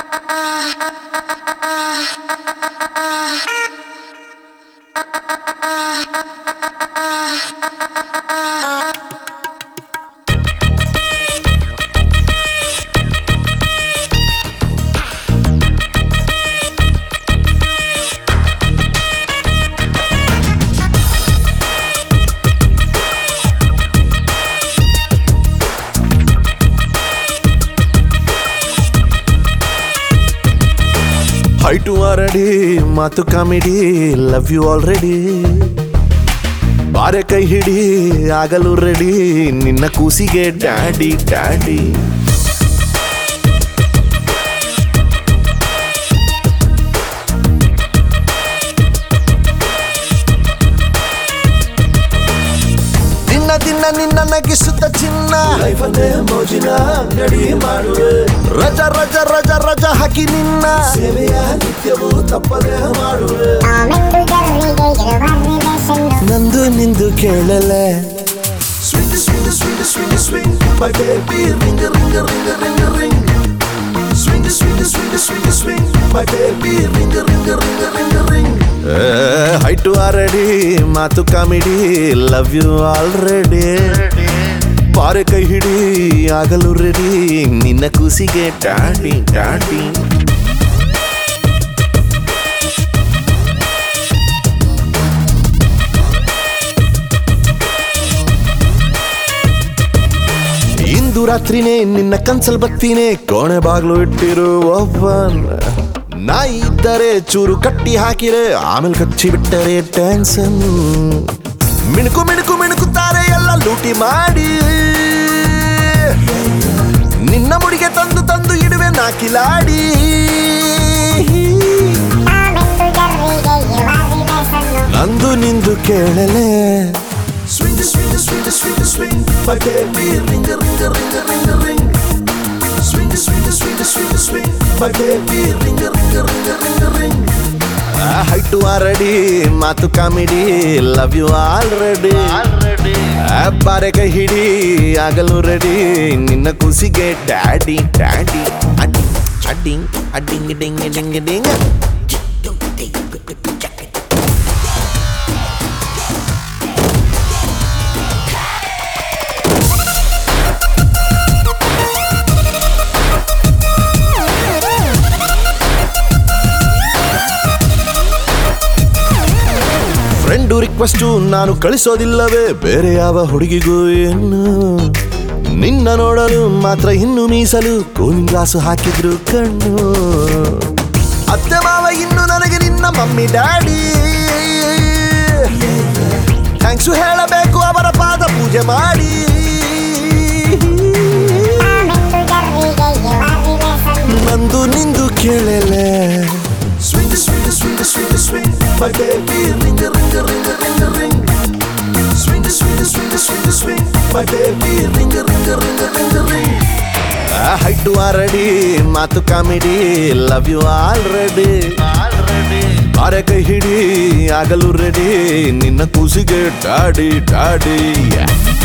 Height ಆರಡಿ ಮಾತು comedy love you already ಬಾರೆ ಕೈ ಹಿಡಿ ಆಗಲು ರೆಡಿ ನಿನ್ನ ಕೂಸಿಗೆ ಡ್ಯಾಡಿ ಡ್ಯಾಡಿ ದಿನ ದಿನ ನಿನ್ನ ನಗಿಸುತ್ತ ಚಿನ್ನ ಲೈಫನ್ನೇ ಮೋಜಿನ ಅಂಗಡಿ ಮಾಡುವೆ ರಜ ರಜ ರಜ ರಜ ಹಾಕಿ ನಿನ್ನ ಸೇವೆಯ ನಿತ್ಯವೂ ತಪ್ಪದೆ ಮಾಡುವೆ ಆಮೆಂದು ಗರ್ರಿಗೆ ಇರುವ ರಿಲೇಷನ್ ನಂದು ನಿಂದು ಕೇಳಲೆ Swing, swing, swing, swing, swing, my baby, ring, ring, ring, ring, ring. Swing, swing, swing, swing, swing, my baby, ring, ring, ring, ring, ring. Height ಆರಡಿ ಮಾತು ಕಾಮಿಡಿ ಲವ್ ಯು ಆಲ್ರೆಡಿ ಬಾರೆ ಕೈ ಹಿಡಿ ಆಗಲು ರೆಡಿ ನಿನ್ನ ಕೂಸಿಗೆ ಡ್ಯಾಡಿ ಡ್ಯಾಡಿ ಇಂದು ರಾತ್ರಿನೇ ನಿನ್ನ ಕನ್ಸಲ್ ಬತ್ತೀನಿ ಕೋಣೆ ಬಾಗ್ಲು ಇಟ್ಟಿರು ಒಬ್ಬನ್ ನಾಯಿ ಇದ್ದರೆ ಚೂರು ಕಟ್ಟಿ ಹಾಕಿರೆ ಆಮೇಲೆ ಕಚ್ಚಿ ಬಿಟ್ಟರೆ ಟೆನ್ಷನ್ ಮಿಣುಕು ಮಿಣುಕು ಮಿಣುಕುತ್ತಾರೆ ಎಲ್ಲ ಲೂಟಿ ಮಾಡಿ ನಿನ್ನ ಮುಡಿಗೆ ತಂದು ತಂದು ಇಡುವೆ ನಾಕಿಲಾಡಿ ಆಮೆಂದು ಗರ್ರಿಗೆ ಇರುವ ರಿಲೇಷನ್ ನಂದು ನಿಂದು ಕೇಳಲೆ Swing, swing, swing, swing, swing, my baby, ring, ring, ring, ring, ring. Swing, swing, swing, swing, swing, my baby, ring, ring, ring, ring, ring. Height ಆರಡಿ ಮಾತು ಕಾಮಿಡಿ ಲವ್ ಯು ಆಲ್ರೆಡಿ ಬಾರೆ ಕೈ ಹಿಡಿ ಆಗಲು ರೆಡಿ ನಿನ್ನ ಕೂಸಿಗೆ ಡ್ಯಾಡಿ ಡ್ಯಾಡಿ ಅಡ್ಡಿ ಅಡ್ಡಿ ಅಡ್ಡಿಂಗ್ ಡಿಂಗ್ ಡಿಂಗ್ ಡಿಂಗ್ ಫ್ರೆಂಡು ರಿಕ್ವೆಸ್ಟು ನಾನು ಕಳಿಸೋದಿಲ್ಲವೇ ಬೇರೆ ಯಾವ ಹುಡುಗಿಗೂ ಏನು ನಿನ್ನ ನೋಡಲು ಮಾತ್ರ ಇನ್ನು ಮೀಸಲು ಕೂಲಿಂಗ್ ಗ್ಲಾಸು ಹಾಕಿದ್ರು ಕಣ್ಣು ಅತ್ತೆ ಮಾವ ಇನ್ನು ನನಗೆ ನಿನ್ನ ಮಮ್ಮಿ ಡ್ಯಾಡಿ ಥ್ಯಾಂಕ್ಸು ಹೇಳಬೇಕು ಅವರ ಪಾದ ಪೂಜೆ ಮಾಡಿ ಆಮೆಂದು ಗರ್ರಿಗೆ ಇರುವ ರಿಲೇಷನ್ ನಂದು ನಿಂದು ಕೇಳಲೆ Swing, swing, swing, swing, swing, my baby, ring, ring, ring, ring, ring. Swing, swing, swing, swing, swing, my baby, ring, ring, ring, ring, ring. Height ಆರಡಿ ಮಾತು ಕಾಮಿಡಿ ಲವ್ ಯು ಆಲ್ರೆಡಿ ಬಾರೆ ಕೈ ಹಿಡಿ ಆಗಲು ರೆಡಿ ನಿನ್ನ ಕೂಸಿಗೆ ಡ್ಯಾಡಿ ಡ್ಯಾಡಿ